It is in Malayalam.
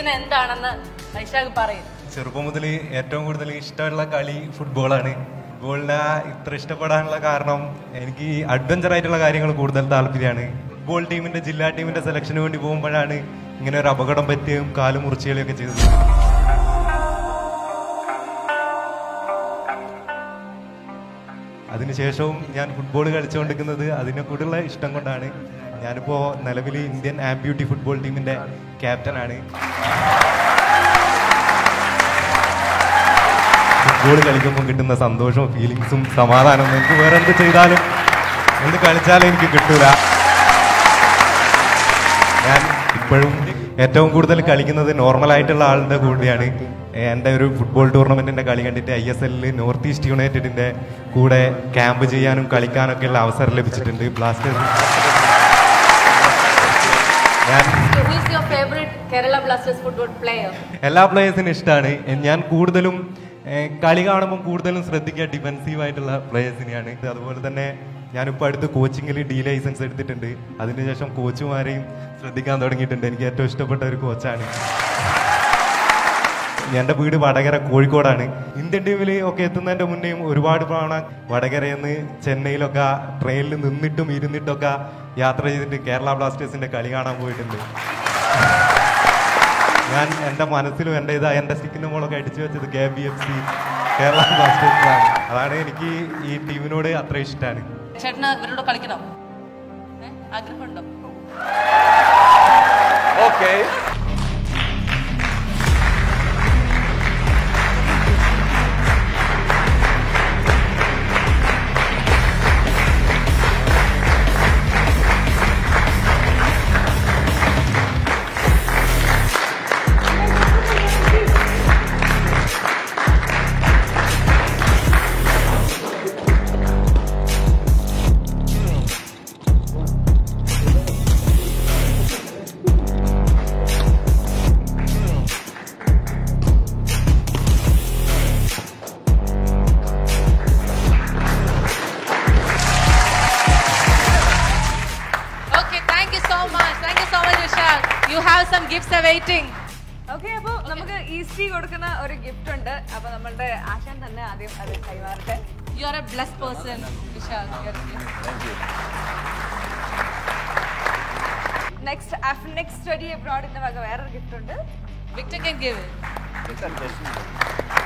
എന്താണെന്ന് വൈശാഖ് പറയും ചെറുപ്പം മുതൽ ഏറ്റവും കൂടുതൽ ഇഷ്ടമുള്ള കളി ഫുട്ബോളാണ് ഫുട്ബോളിനെ ഇത്ര ഇഷ്ടപ്പെടാനുള്ള കാരണം എനിക്ക് ഈ അഡ്വഞ്ചർ ആയിട്ടുള്ള കാര്യങ്ങൾ കൂടുതൽ താല്പര്യമാണ് ഫുട്ബോൾ ടീമിന്റെ ജില്ലാ ടീമിന്റെ സെലക്ഷന് വേണ്ടി പോകുമ്പോഴാണ് ഇങ്ങനെ ഒരു അപകടം പറ്റുകയും കാല് മുറിച്ചുകളിയൊക്കെ ചെയ്തത് അതിനുശേഷവും ഞാൻ ഫുട്ബോൾ കളിച്ചുകൊണ്ടിരിക്കുന്നത് അതിനെ കൂടുതലുള്ള ഇഷ്ടം കൊണ്ടാണ് ഞാനിപ്പോൾ നിലവിൽ ഇന്ത്യൻ ആംബ്യൂട്ടി ഫുട്ബോൾ ടീമിന്റെ ക്യാപ്റ്റനാണ് ഫുട്ബോൾ കളിക്കുമ്പോൾ കിട്ടുന്ന സന്തോഷവും ഫീലിങ്സും സമാധാനവും എനിക്ക് വേറെ എന്ത് ചെയ്താലും എന്ത് കളിച്ചാലും എനിക്ക് കിട്ടൂല ഞാൻ ഇപ്പോഴും ഏറ്റവും കൂടുതൽ കളിക്കുന്നത് നോർമൽ ആയിട്ടുള്ള ആളുടെ കൂടെയാണ് എൻ്റെ ഒരു ഫുട്ബോൾ ടൂർണമെന്റിന്റെ കളി കണ്ടിട്ട് ഐ എസ് എല്ലിൽ നോർത്ത് ഈസ്റ്റ് യുണൈറ്റഡിന്റെ കൂടെ ക്യാമ്പ് ചെയ്യാനും കളിക്കാനൊക്കെ ഉള്ള അവസരം ലഭിച്ചിട്ടുണ്ട് ബ്ലാസ്റ്റേഴ്സ് ഞാൻ who is your favourite Kerala blasters football player എല്ലാ പ്ലേയേഴ്സിനും ഇഷ്ടമാണ് ഞാൻ കൂടുതലും ഏഹ്, കളി കാണുമ്പോൾ കൂടുതലും ശ്രദ്ധിക്കുക ഡിഫെൻസീവ് ആയിട്ടുള്ള പ്ലേയേഴ്സിനെയാണ് അതുപോലെ തന്നെ ഞാനിപ്പോൾ അടുത്ത് കോച്ചിങ്ങിൽ ഡി ലൈസൻസ് എടുത്തിട്ടുണ്ട് അതിനുശേഷം കോച്ചുമാരെയും ശ്രദ്ധിക്കാൻ തുടങ്ങിയിട്ടുണ്ട് എനിക്ക് ഏറ്റവും ഇഷ്ടപ്പെട്ട ഒരു കോച്ചാണ് എൻ്റെ വീട് വടകര കോഴിക്കോടാണ് ഇന്ത്യൻ ടീമിൽ ഒക്കെ എത്തുന്നതിൻ്റെ മുന്നേയും ഒരുപാട് തവണ വടകരയിൽ നിന്ന് ചെന്നൈയിലൊക്കെ ട്രെയിനിൽ നിന്നിട്ടും ഇരുന്നിട്ടൊക്കെ യാത്ര ചെയ്തിട്ട് കേരള ബ്ലാസ്റ്റേഴ്സിന്റെ കളി കാണാൻ പോയിട്ടുണ്ട് ഞാൻ എൻ്റെ മനസ്സിലും എൻ്റെ ഇതാ എൻ്റെ സ്റ്റിക്കിൻ്റെ മോളൊക്കെ അടിച്ചു വെച്ചത് K B F C Kerala ബ്ലാസ്റ്റേഴ്സിലാണ് അതാണ് എനിക്ക് ഈ ടീമിനോട് അത്ര ഇഷ്ടമാണ് ചേട്ടന് ഇവരോട് കളിക്കണം ഏ? ആഗ്രഹമുണ്ടോ Okay. Okay thank you so much thank you so much Vishal you have some gifts awaiting okay അപ്പൊ നമുക്ക് ഈസ്റ്റി കൊടുക്കുന്ന ഒരു ഗിഫ്റ്റ് ഉണ്ട് അപ്പൊ നമ്മളുടെ ആശാൻ തന്നെ ആദ്യം അത് കൈമാറട്ടെ you are a blessed person Vishal next next study എബ്രോഡിന്റെ വക വേറൊരു ഗിഫ്റ്റ് ഉണ്ട് വിക്ടർ കൻ ഗിവ്